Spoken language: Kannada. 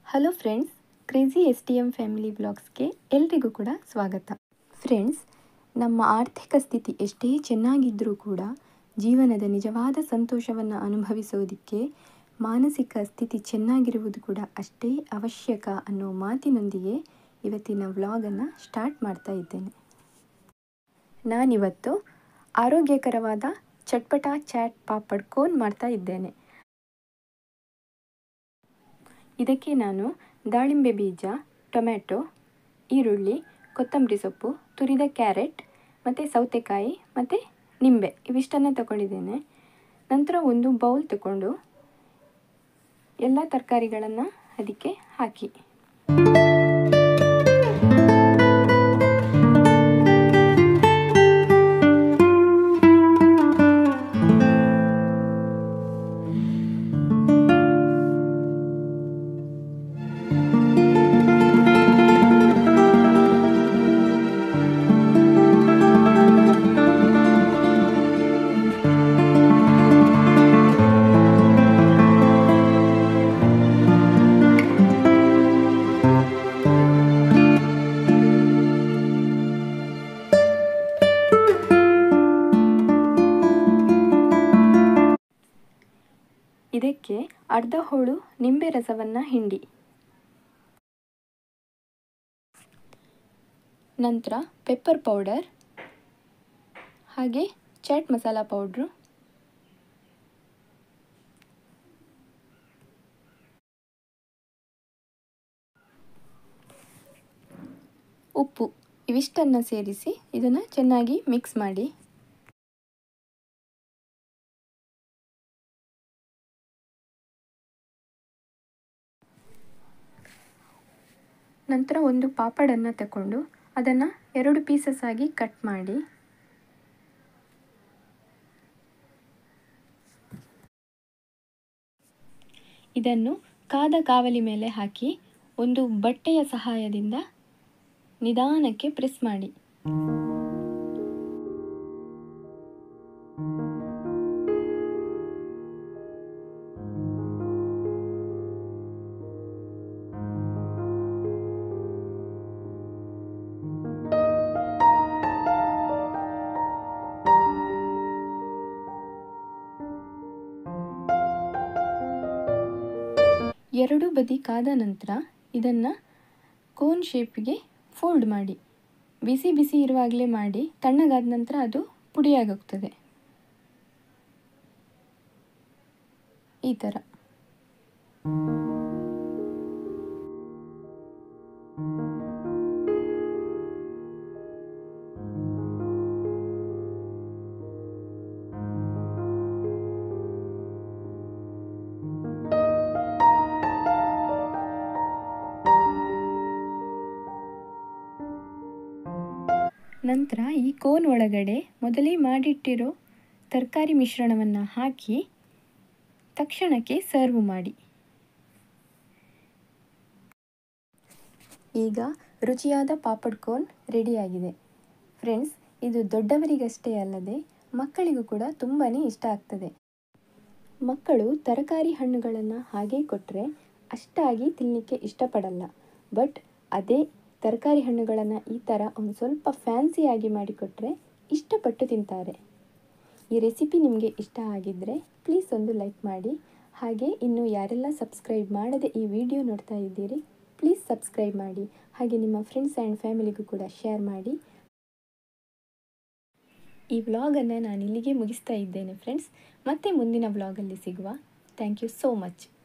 hello friends crazy S T M family ಬ್ಲಾಗ್ಸ್ಗೆ ಎಲ್ರಿಗೂ ಕೂಡ ಸ್ವಾಗತ ಫ್ರೆಂಡ್ಸ್ ನಮ್ಮ ಆರ್ಥಿಕ ಸ್ಥಿತಿ ಎಷ್ಟೇ ಚೆನ್ನಾಗಿದ್ದರೂ ಕೂಡ ಜೀವನದ ನಿಜವಾದ ಸಂತೋಷವನ್ನು ಅನುಭವಿಸೋದಕ್ಕೆ ಮಾನಸಿಕ ಸ್ಥಿತಿ ಚೆನ್ನಾಗಿರುವುದು ಕೂಡ ಅಷ್ಟೇ ಅವಶ್ಯಕ ಅನ್ನೋ ಮಾತಿನೊಂದಿಗೆ ಇವತ್ತಿನ ವ್ಲಾಗನ್ನು ಸ್ಟಾರ್ಟ್ ಮಾಡ್ತಾ ಇದ್ದೇನೆ ನಾನಿವತ್ತು ಆರೋಗ್ಯಕರವಾದ ಚಟ್ಪಟ ಚಾಟ್ ಪಾಪಡ್ ಕೋನ್ ಮಾಡ್ತಾ ಇದ್ದೇನೆ ಇದಕ್ಕೆ ನಾನು ದಾಳಿಂಬೆ ಬೀಜ ಟೊಮ್ಯಾಟೊ ಈರುಳ್ಳಿ ಕೊತ್ತಂಬರಿ ಸೊಪ್ಪು ತುರಿದ ಕ್ಯಾರೆಟ್ ಮತ್ತು ಸೌತೆಕಾಯಿ ಮತ್ತು ನಿಂಬೆ ಇವಿಷ್ಟನ್ನು ತಗೊಂಡಿದ್ದೇನೆ ನಂತರ ಒಂದು ಬೌಲ್ ತಗೊಂಡು ಎಲ್ಲ ತರಕಾರಿಗಳನ್ನು ಅದಕ್ಕೆ ಹಾಕಿ ಇದಕ್ಕೆ ಅರ್ಧ ಹೋಳು ನಿಂಬೆ ರಸವನ್ನು ಹಿಂಡಿ ನಂತರ ಪೆಪ್ಪರ್ ಪೌಡರ್ ಹಾಗೆ ಚಾಟ್ ಮಸಾಲ ಪೌಡ್ರು ಉಪ್ಪು ಇವಿಷ್ಟನ್ನು ಸೇರಿಸಿ ಇದನ್ನು ಚೆನ್ನಾಗಿ ಮಿಕ್ಸ್ ಮಾಡಿ ನಂತರ ಒಂದು ಪಾಪಡನ್ನು ತಗೊಂಡು ಅದನ್ನು ಎರಡು ಪೀಸಸ್ ಆಗಿ ಕಟ್ ಮಾಡಿ ಇದನ್ನು ಕಾದ ಕಾವಲಿ ಮೇಲೆ ಹಾಕಿ ಒಂದು ಬಟ್ಟೆಯ ಸಹಾಯದಿಂದ ನಿಧಾನಕ್ಕೆ ಪ್ರೆಸ್ ಮಾಡಿ ಎರಡು ಬದಿ ಕಾದ ನಂತರ ಇದನ್ನು ಕೋನ್ ಶೇಪಿಗೆ ಫೋಲ್ಡ್ ಮಾಡಿ ಬಿಸಿ ಬಿಸಿ ಇರುವಾಗಲೇ ಮಾಡಿ ತಣ್ಣಗಾದ ನಂತರ ಅದು ಪುಡಿಯಾಗೋಗ್ತದೆ ಈ ಥರ ನಂತರ ಈ ಕೋನ್ ಒಳಗಡೆ ಮೊದಲೇ ಮಾಡಿಟ್ಟಿರೋ ತರಕಾರಿ ಮಿಶ್ರಣವನ್ನು ಹಾಕಿ ತಕ್ಷಣಕ್ಕೆ ಸರ್ವ್ ಮಾಡಿ ಈಗ ರುಚಿಯಾದ ಪಾಪಡ್ ಕೋನ್ ರೆಡಿಯಾಗಿದೆ ಫ್ರೆಂಡ್ಸ್ ಇದು ದೊಡ್ಡವರಿಗಷ್ಟೇ ಅಲ್ಲದೆ ಮಕ್ಕಳಿಗೂ ಕೂಡ ತುಂಬಾ ಇಷ್ಟ ಆಗ್ತದೆ ಮಕ್ಕಳು ತರಕಾರಿ ಹಣ್ಣುಗಳನ್ನು ಹಾಗೆ ಕೊಟ್ಟರೆ ಅಷ್ಟಾಗಿ ತಿನ್ನಲಿಕ್ಕೆ ಇಷ್ಟಪಡಲ್ಲ ಬಟ್ ಅದೇ ತರಕಾರಿ ಹಣ್ಣುಗಳನ್ನು ಈ ಥರ ಒಂದು ಸ್ವಲ್ಪ ಫ್ಯಾನ್ಸಿಯಾಗಿ ಮಾಡಿಕೊಟ್ರೆ ಇಷ್ಟಪಟ್ಟು ತಿಂತಾರೆ ಈ ರೆಸಿಪಿ ನಿಮಗೆ ಇಷ್ಟ ಆಗಿದ್ದರೆ ಪ್ಲೀಸ್ ಒಂದು ಲೈಕ್ ಮಾಡಿ ಹಾಗೆ ಇನ್ನು ಯಾರೆಲ್ಲ ಸಬ್ಸ್ಕ್ರೈಬ್ ಮಾಡದೆ ಈ ವಿಡಿಯೋ ನೋಡ್ತಾ ಇದ್ದೀರಿ ಪ್ಲೀಸ್ ಸಬ್ಸ್ಕ್ರೈಬ್ ಮಾಡಿ ಹಾಗೆ ನಿಮ್ಮ ಫ್ರೆಂಡ್ಸ್ ಆ್ಯಂಡ್ ಫ್ಯಾಮಿಲಿಗೂ ಕೂಡ ಶೇರ್ ಮಾಡಿ ಈ ವ್ಲಾಗನ್ನು ನಾನು ಇಲ್ಲಿಗೆ ಮುಗಿಸ್ತಾ ಇದ್ದೇನೆ ಫ್ರೆಂಡ್ಸ್ ಮತ್ತೆ ಮುಂದಿನ ವ್ಲಾಗಲ್ಲಿ ಸಿಗುವ ಥ್ಯಾಂಕ್ ಯು ಸೋ ಮಚ್